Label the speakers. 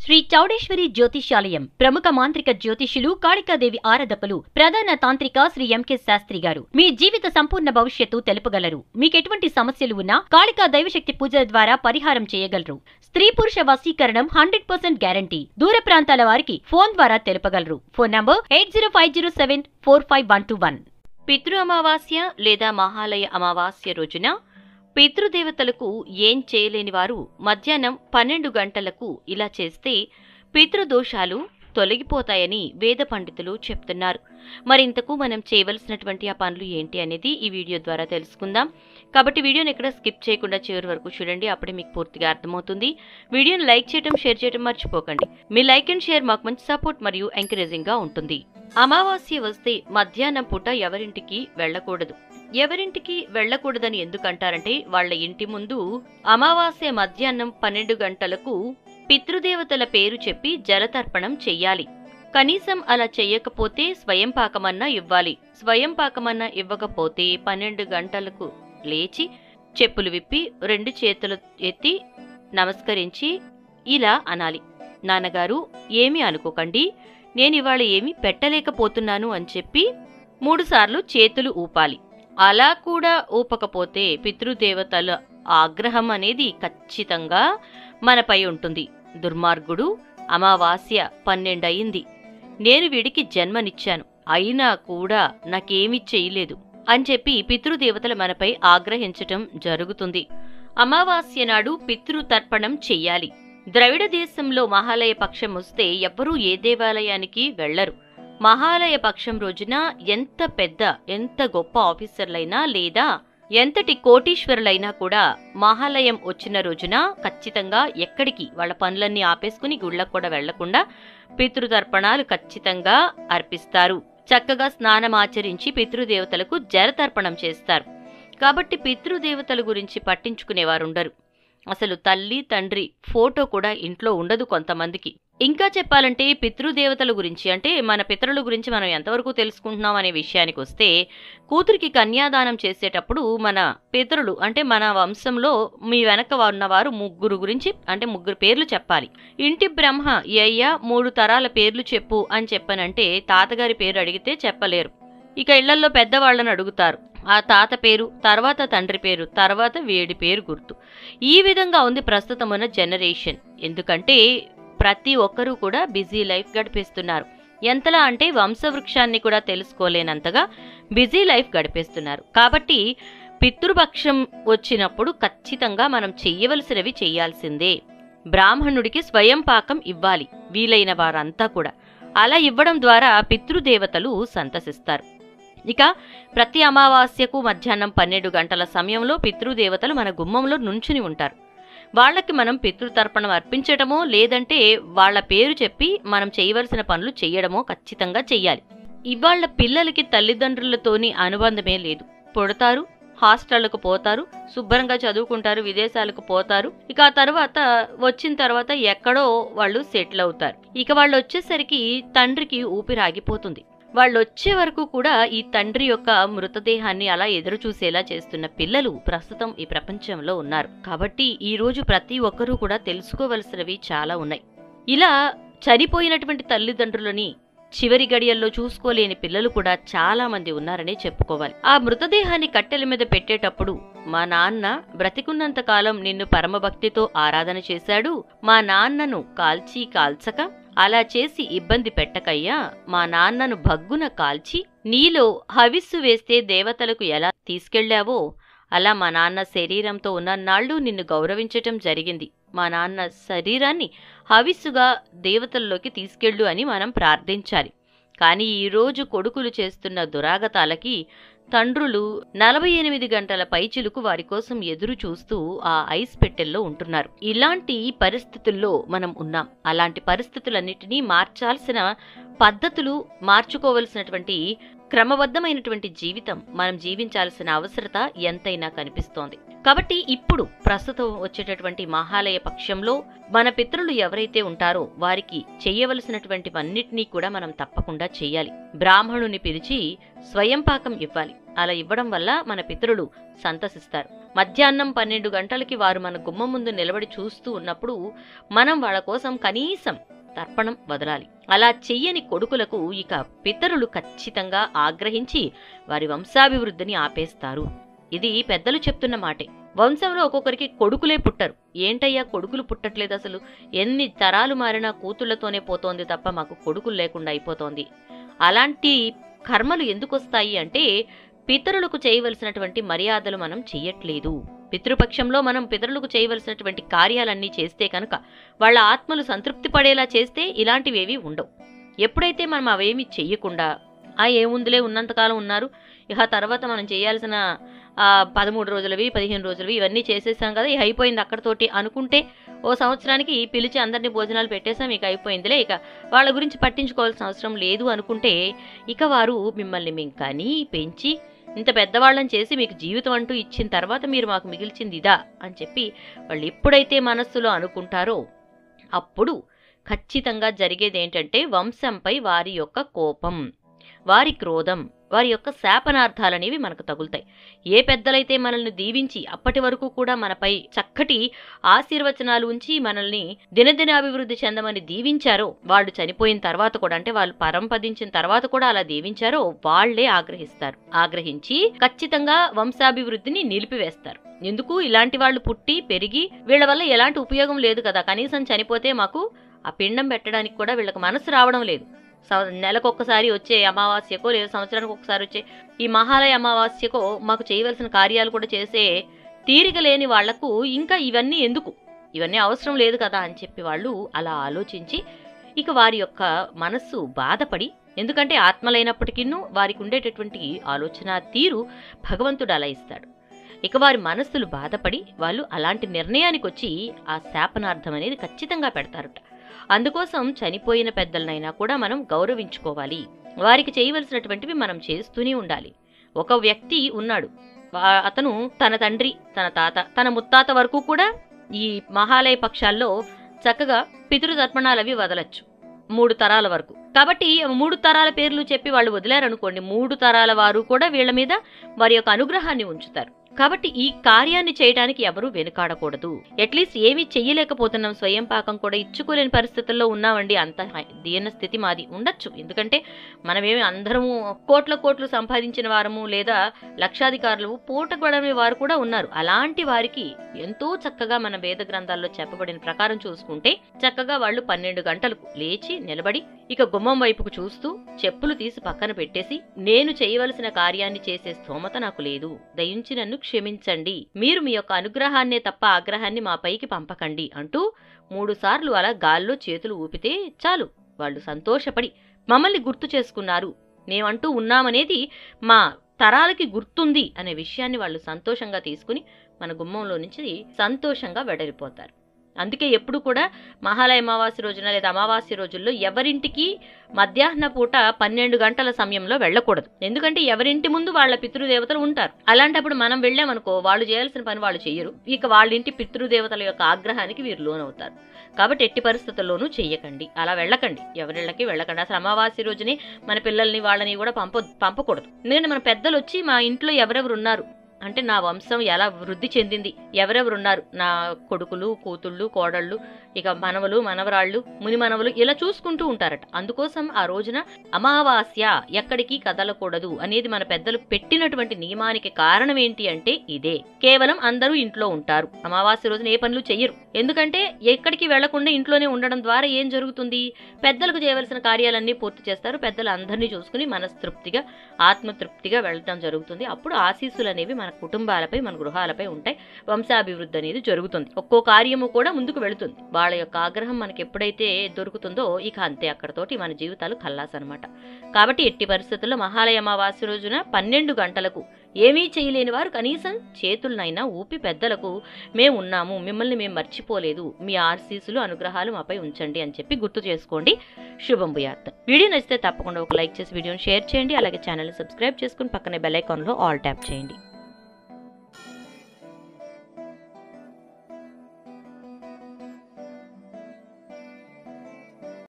Speaker 1: శ్రీ చౌడేశ్వరి జ్యోతిష్యాలయం ప్రముఖ మాంత్రిక జ్యోతిష్యులు కాళికాదేవి ఆరాధకులు ప్రధాన తాంత్రిక శ్రీ ఎంకే శాస్త్రి గారు మీ జీవిత సంపూర్ణ భవిష్యత్తు తెలుపగలరు మీకెటువంటి సమస్యలు ఉన్నా కాళికా దైవశక్తి పూజల ద్వారా పరిహారం చేయగలరు స్త్రీ పురుష వశీకరణం హండ్రెడ్ పర్సెంట్ గ్యారంటీ దూర ప్రాంతాల వారికి ఫోన్ ద్వారా తెలుపగలరు phone number eight zero five zero seven four five one two one పితృ అమావాస్య లేదా మహాలయ అమావాస్య రోజున పితృదేవతలకు ఏం చేయలేని వారు మధ్యాహ్నం పన్నెండు గంటలకు ఇలా చేస్తే పితృదోషాలు తొలగిపోతాయని వేద పండితులు చెప్తున్నారు మరింతకు మనం చేయవలసినటువంటి ఆ పనులు ఏంటి అనేది ఈ వీడియో ద్వారా తెలుసుకుందాం కాబట్టి వీడియోని ఎక్కడ స్కిప్ చేయకుండా చివరి వరకు చూడండి అప్పుడే మీకు పూర్తిగా అర్థమవుతుంది వీడియోని లైక్ చేయడం షేర్ చేయడం మర్చిపోకండి మీ లైక్ అండ్ షేర్ మాకు మంచి సపోర్ట్ మరియు ఎంకరేజింగ్ గా ఉంటుంది అమావాస్య వస్తే మధ్యాహ్నం పూట ఎవరింటికి వెళ్ళకూడదు ఎవరింటికి వెళ్ళకూడదని ఎందుకంటారంటే వాళ్ళ ఇంటి ముందు అమావాస్య మధ్యాహ్నం పన్నెండు గంటలకు పితృదేవతల పేరు చెప్పి జలతర్పణం చెయ్యాలి కనీసం అలా చెయ్యకపోతే స్వయం పాకమన్నా ఇవ్వాలి స్వయం పాకమన్నా ఇవ్వకపోతే పన్నెండు గంటలకు లేచి చెప్పులు విప్పి రెండు చేతులు ఎత్తి నమస్కరించి ఇలా అనాలి నాన్నగారు ఏమీ అనుకోకండి నేను ఇవాళ ఏమీ పెట్టలేకపోతున్నాను అని చెప్పి మూడుసార్లు చేతులు ఊపాలి అలా కూడా ఊపకపోతే పితృదేవతల ఆగ్రహం అనేది ఖచ్చితంగా మనపై ఉంటుంది దుర్మార్గుడు అమావాస్య పన్నెండయింది నేను వీడికి జన్మనిచ్చాను అయినా కూడా నాకేమీ చెయ్యలేదు అని చెప్పి పితృదేవతలు మనపై ఆగ్రహించటం జరుగుతుంది అమావాస్య నాడు పితృతర్పణం చెయ్యాలి ద్రవిడ దేశంలో మహాలయ పక్షం వస్తే ఎవ్వరూ ఏ దేవాలయానికి వెళ్లరు మహాలయ పక్షం రోజున ఎంత పెద్ద ఎంత గొప్ప ఆఫీసర్లైనా లేదా ఎంతటి కోటీశ్వరులైనా కూడా మహాలయం వచ్చిన రోజున ఖచ్చితంగా ఎక్కడికి వాళ్ళ పనులన్నీ ఆపేసుకుని గుళ్ళకు కూడా వెళ్లకుండా పితృతర్పణాలు ఖచ్చితంగా అర్పిస్తారు చక్కగా స్నానం ఆచరించి పితృదేవతలకు జలతర్పణం చేస్తారు కాబట్టి పితృదేవతల గురించి పట్టించుకునేవారుండరు అసలు తల్లి తండ్రి ఫోటో కూడా ఇంట్లో ఉండదు కొంతమందికి ఇంకా చెప్పాలంటే పితృదేవతల గురించి అంటే మన పితరుల గురించి మనం ఎంతవరకు తెలుసుకుంటున్నాం అనే విషయానికి వస్తే కూతురికి కన్యాదానం చేసేటప్పుడు మన పితరులు అంటే మన వంశంలో మీ వెనక ఉన్నవారు ముగ్గురు గురించి అంటే ముగ్గురు పేర్లు చెప్పాలి ఇంటి బ్రహ్మ అయ్యా మూడు తరాల పేర్లు చెప్పు అని చెప్పనంటే తాతగారి పేరు అడిగితే చెప్పలేరు ఇక ఇళ్లల్లో పెద్దవాళ్ళని అడుగుతారు ఆ తాత పేరు తర్వాత తండ్రి పేరు తర్వాత వేడి పేరు గుర్తు ఈ విధంగా ఉంది ప్రస్తుతం ఉన్న జనరేషన్ ఎందుకంటే ప్రతి ఒక్కరూ కూడా బిజీ లైఫ్ గడిపేస్తున్నారు ఎంతలా అంటే వంశవృక్షాన్ని కూడా తెలుసుకోలేనంతగా బిజీ లైఫ్ గడిపేస్తున్నారు కాబట్టి పితృపక్షం వచ్చినప్పుడు ఖచ్చితంగా మనం చెయ్యవలసినవి చెయ్యాల్సిందే బ్రాహ్మణుడికి స్వయం పాకం ఇవ్వాలి వీలైన వారంతా కూడా అలా ఇవ్వడం ద్వారా పితృదేవతలు సంతసిస్తారు ఇక ప్రతి అమావాస్యకు మధ్యాహ్నం పన్నెండు గంటల సమయంలో పితృదేవతలు మన గుమ్మంలో నుంచుని ఉంటారు వాళ్ళకి మనం పితృతర్పణం అర్పించడమో లేదంటే వాళ్ళ పేరు చెప్పి మనం చేయవలసిన పనులు చేయడమో ఖచ్చితంగా చెయ్యాలి ఇవాళ పిల్లలకి తల్లిదండ్రులతోని అనుబంధమే లేదు పుడతారు హాస్టళ్లకు పోతారు శుభ్రంగా చదువుకుంటారు విదేశాలకు పోతారు ఇక ఆ తర్వాత వచ్చిన తర్వాత ఎక్కడో వాళ్ళు సెటిల్ అవుతారు ఇక వాళ్ళు వచ్చేసరికి తండ్రికి ఊపిరి ఆగిపోతుంది వాళ్ళు వచ్చే వరకు కూడా ఈ తండ్రి యొక్క మృతదేహాన్ని అలా ఎదురు చూసేలా చేస్తున్న పిల్లలు ప్రస్తుతం ఈ ప్రపంచంలో ఉన్నారు కాబట్టి ఈ రోజు ప్రతి ఒక్కరూ కూడా తెలుసుకోవలసినవి చాలా ఉన్నాయి ఇలా చనిపోయినటువంటి తల్లిదండ్రులని చివరి గడియల్లో చూసుకోలేని పిల్లలు కూడా చాలా మంది ఉన్నారనే చెప్పుకోవాలి ఆ మృతదేహాన్ని కట్టెల మీద పెట్టేటప్పుడు మా నాన్న బ్రతికున్నంత కాలం నిన్ను పరమభక్తితో ఆరాధన చేశాడు మా నాన్నను కాల్చి కాల్చక అలా చేసి ఇబ్బంది పెట్టకయ్యా మా నాన్నను భగ్గున కాల్చి నీలో హవిస్సు వేస్తే దేవతలకు ఎలా తీసుకెళ్లావో అలా మా నాన్న శరీరంతో ఉన్నన్నాళ్ళు నిన్ను గౌరవించటం జరిగింది మా నాన్న శరీరాన్ని హవిస్సుగా దేవతల్లోకి తీసుకెళ్ళు అని మనం ప్రార్థించాలి కానీ ఈరోజు కొడుకులు చేస్తున్న దురాగతాలకి తండ్రులు నలభై ఎనిమిది గంటల పైచిలుకు వారి కోసం ఎదురు చూస్తూ ఆ ఐస్ పెట్టెల్లో ఉంటున్నారు ఇలాంటి పరిస్థితుల్లో మనం ఉన్నాం అలాంటి పరిస్థితులన్నిటినీ మార్చాల్సిన పద్ధతులు మార్చుకోవలసినటువంటి క్రమబద్ధమైనటువంటి జీవితం మనం జీవించాల్సిన అవసరత ఎంతైనా కనిపిస్తోంది కాబట్టి ఇప్పుడు ప్రస్తుతం వచ్చేటటువంటి మహాలయ పక్షంలో మన పితరులు ఎవరైతే ఉంటారో వారికి చేయవలసినటువంటివన్నిటినీ కూడా మనం తప్పకుండా చేయాలి బ్రాహ్మణుని పిలిచి స్వయం పాకం ఇవ్వాలి అలా ఇవ్వడం వల్ల మన పితరులు సంతసిస్తారు మధ్యాహ్నం పన్నెండు గంటలకి వారు మన గుమ్మం ముందు నిలబడి చూస్తూ ఉన్నప్పుడు మనం వాళ్ళ కోసం కనీసం తర్పణం వదలాలి అలా చెయ్యని కొడుకులకు ఇక పితరులు ఖచ్చితంగా ఆగ్రహించి వారి వంశాభివృద్ధిని ఆపేస్తారు ఇది పెద్దలు చెప్తున్న మాటే వంశంలో ఒక్కొక్కరికి కొడుకులే పుట్టరు ఏంటయ్యా కొడుకులు పుట్టట్లేదు అసలు ఎన్ని తరాలు మారినా కూతుళ్లతోనే పోతోంది తప్ప మాకు కొడుకులు లేకుండా అయిపోతోంది అలాంటి కర్మలు ఎందుకు వస్తాయి అంటే పితరులకు చేయవలసినటువంటి మర్యాదలు మనం చెయ్యట్లేదు పితృపక్షంలో మనం పితరులకు చేయవలసినటువంటి కార్యాలన్నీ చేస్తే కనుక వాళ్ళ ఆత్మలు సంతృప్తి పడేలా చేస్తే ఇలాంటివేవి ఉండవు ఎప్పుడైతే మనం అవేమి చెయ్యకుండా ఆ ఏముందిలే ఉన్నంతకాలం ఉన్నారు ఇక తర్వాత మనం చేయాల్సిన ఆ పదమూడు రోజులవి పదిహేను రోజులవి ఇవన్నీ చేసేసాం కదా ఇక అయిపోయింది అక్కడతోటి అనుకుంటే ఓ సంవత్సరానికి పిలిచి అందరినీ భోజనాలు పెట్టేసాం ఇక అయిపోయిందిలే ఇక వాళ్ళ గురించి పట్టించుకోవాల్సిన అవసరం లేదు అనుకుంటే ఇక వారు మిమ్మల్ని మేము కానీ పెంచి ఇంత పెద్దవాళ్ళని చేసి మీకు జీవితం అంటూ ఇచ్చిన తర్వాత మీరు మాకు మిగిల్చింది ఇదా అని చెప్పి వాళ్ళు ఎప్పుడైతే మనస్సులో అనుకుంటారో అప్పుడు ఖచ్చితంగా జరిగేది ఏంటంటే వంశంపై వారి యొక్క కోపం వారి క్రోధం వారి యొక్క శాపనార్థాలనేవి మనకు తగులుతాయి ఏ పెద్దలైతే మనల్ని దీవించి అప్పటి వరకు కూడా మనపై చక్కటి ఆశీర్వచనాలు ఉంచి మనల్ని దినదిన అభివృద్ధి చెందమని దీవించారో వాళ్ళు చనిపోయిన తర్వాత కూడా అంటే వాళ్ళు పరంపదించిన తర్వాత కూడా అలా దీవించారో వాళ్లే ఆగ్రహిస్తారు ఆగ్రహించి ఖచ్చితంగా వంశాభివృద్ధిని నిలిపివేస్తారు ఎందుకు ఇలాంటి వాళ్ళు పుట్టి పెరిగి వీళ్ళ వల్ల ఎలాంటి ఉపయోగం లేదు కదా కనీసం చనిపోతే మాకు ఆ పిండం పెట్టడానికి కూడా వీళ్ళకి మనసు రావడం లేదు సం- నెలకొక్కసారి వచ్చే అమావాస్యకో లేదా సంవత్సరానికి ఒకసారి వచ్చే ఈ మహాలయ అమావాస్యకో మాకు చేయవలసిన కార్యాలు కూడా చేసే తీరిక లేని వాళ్లకు ఇంకా ఇవన్నీ ఎందుకు ఇవన్నీ అవసరం లేదు కదా అని చెప్పి వాళ్ళు అలా ఆలోచించి ఇక వారి యొక్క మనస్సు బాధపడి ఎందుకంటే ఆత్మలైనప్పటికీ వారికి ఉండేటటువంటి ఆలోచన తీరు భగవంతుడు అలా ఇస్తాడు ఇక వారి మనస్సులు బాధపడి వాళ్ళు అలాంటి నిర్ణయానికి వచ్చి ఆ శాపనార్థం అనేది ఖచ్చితంగా పెడతారట అందుకోసం చనిపోయిన పెద్దలనైనా కూడా మనం గౌరవించుకోవాలి వారికి చేయవలసినటువంటివి మనం చేస్తూనే ఉండాలి ఒక వ్యక్తి ఉన్నాడు వా- అతను తన తండ్రి తన తాత తన ముత్తాత వరకు కూడా ఈ మహాలయ పక్షాల్లో చక్కగా పితృతర్పణాలు అవి వదలచ్చు మూడు తరాల వరకు కాబట్టి మూడు తరాల పేర్లు చెప్పి వాళ్ళు వదిలారనుకోండి మూడు తరాల వారు కూడా వీళ్ళ మీద వారి యొక్క అనుగ్రహాన్ని ఉంచుతారు కాబట్టి ఈ కార్యాన్ని చేయడానికి ఎవరూ వెనుకాడకూడదు అట్లీస్ట్ ఏమీ చెయ్యలేకపోతున్నాం స్వయం పాకం కూడా ఇచ్చుకోలేని పరిస్థితుల్లో ఉన్నామండి అంత హై- దీన స్థితి మాది ఉండొచ్చు ఎందుకంటే మనమేమి అందరము కోట్ల కోట్లు సంపాదించిన వారము లేదా లక్షాధికారులు పూటగొడని వారు కూడా ఉన్నారు అలాంటి వారికి ఎంతో చక్కగా మన వేద గ్రంథాల్లో చెప్పబడిన ప్రకారం చూసుకుంటే చక్కగా వాళ్ళు పన్నెండు గంటలకు లేచి నిలబడి ఇక గుమ్మం వైపుకు చూస్తూ చెప్పులు తీసి పక్కన పెట్టేసి నేను చేయవలసిన కార్యాన్ని చేసే స్తోమత నాకు లేదు దయించి నన్ను క్షమించండి మీరు మీ యొక్క అనుగ్రహాన్నే తప్ప ఆగ్రహాన్ని మా పైకి పంపకండి అంటూ మూడు సార్లు అలా గాల్లో చేతులు ఊపితే చాలు వాళ్ళు సంతోషపడి మమ్మల్ని గుర్తు చేసుకున్నారు మేమంటూ ఉన్నామనేది మా తరాలకి గుర్తుంది అనే విషయాన్ని వాళ్ళు సంతోషంగా తీసుకుని మన గుమ్మంలో నుంచి సంతోషంగా వెడలిపోతారు అందుకే ఎప్పుడు కూడా మహాలయ అమావాస్య రోజున లేదా అమావాస్య రోజుల్లో ఎవరింటికి మధ్యాహ్న పూట పన్నెండు గంటల సమయంలో వెళ్ళకూడదు ఎందుకంటే ఎవరింటి ముందు వాళ్ళ పితృదేవతలు ఉంటారు అలాంటప్పుడు మనం వెళ్ళామనుకో వాళ్ళు చేయాల్సిన పని వాళ్ళు చెయ్యరు ఇక వాళ్ళ ఇంటి పితృదేవతల యొక్క ఆగ్రహానికి వీరు లోనవుతారు కాబట్టి ఎట్టి పరిస్థితుల్లోనూ చెయ్యకండి అలా వెళ్ళకండి ఎవరిళ్ళకి వెళ్ళకండి అసలు అమావాస్య రోజునే మన పిల్లల్ని వాళ్ళని కూడా పంప పంపకూడదు ఎందుకంటే మన పెద్దలు వచ్చి మా ఇంట్లో ఎవరెవరు ఉన్నారు అంటే నా వంశం ఎలా వృద్ధి చెందింది ఎవరెవరు ఉన్నారు నా కొడుకులు కూతుళ్ళు కోడళ్ళు ఇక మనవలు మనవరాళ్ళు ముని మనవలు ఇలా చూసుకుంటూ ఉంటారట అందుకోసం ఆ రోజున అమావాస్య ఎక్కడికి కదలకూడదు అనేది మన పెద్దలు పెట్టినటువంటి నియమానికి కారణం ఏంటి అంటే ఇదే కేవలం అందరూ ఇంట్లో ఉంటారు అమావాస్య రోజున ఏ పనులు చెయ్యరు ఎందుకంటే ఎక్కడికి వెళ్లకుండా ఇంట్లోనే ఉండడం ద్వారా ఏం జరుగుతుంది పెద్దలకు చేయవలసిన కార్యాలన్నీ పూర్తి చేస్తారు పెద్దలు అందరినీ చూసుకుని మనస్తృప్తిగా ఆత్మతృప్తిగా వెళ్ళడం జరుగుతుంది అప్పుడు ఆశీస్సులు అనేవి మన కుటుంబాలపై మన గృహాలపై ఉంటాయి వంశాభివృద్ధి అనేది జరుగుతుంది ఒక్కో కార్యము కూడా ముందుకు వెళుతుంది వాళ్ళ యొక్క ఆగ్రహం మనకి ఎప్పుడైతే దొరుకుతుందో ఇక అంతే అక్కడతోటి మన జీవితాలు ఖల్లాస్ అనమాట కాబట్టి ఎట్టి పరిస్థితుల్లో మహాలయ అమావాస్య రోజున పన్నెండు గంటలకు ఏమీ చేయలేని వారు కనీసం చేతులనైనా ఊపి పెద్దలకు మేము ఉన్నాము మిమ్మల్ని మేము మర్చిపోలేదు మీ ఆర్సీసులు అనుగ్రహాలు మాపై ఉంచండి అని చెప్పి గుర్తు చేసుకోండి శుభం భూయాత్ వీడియో నచ్చితే తప్పకుండా ఒక లైక్ చేసి వీడియోని షేర్ చేయండి అలాగే ఛానల్ని సబ్స్క్రైబ్ చేసుకుని పక్కనే బెల్ ఐకాన్లో ఆల్ ట్యాప్ చేయండి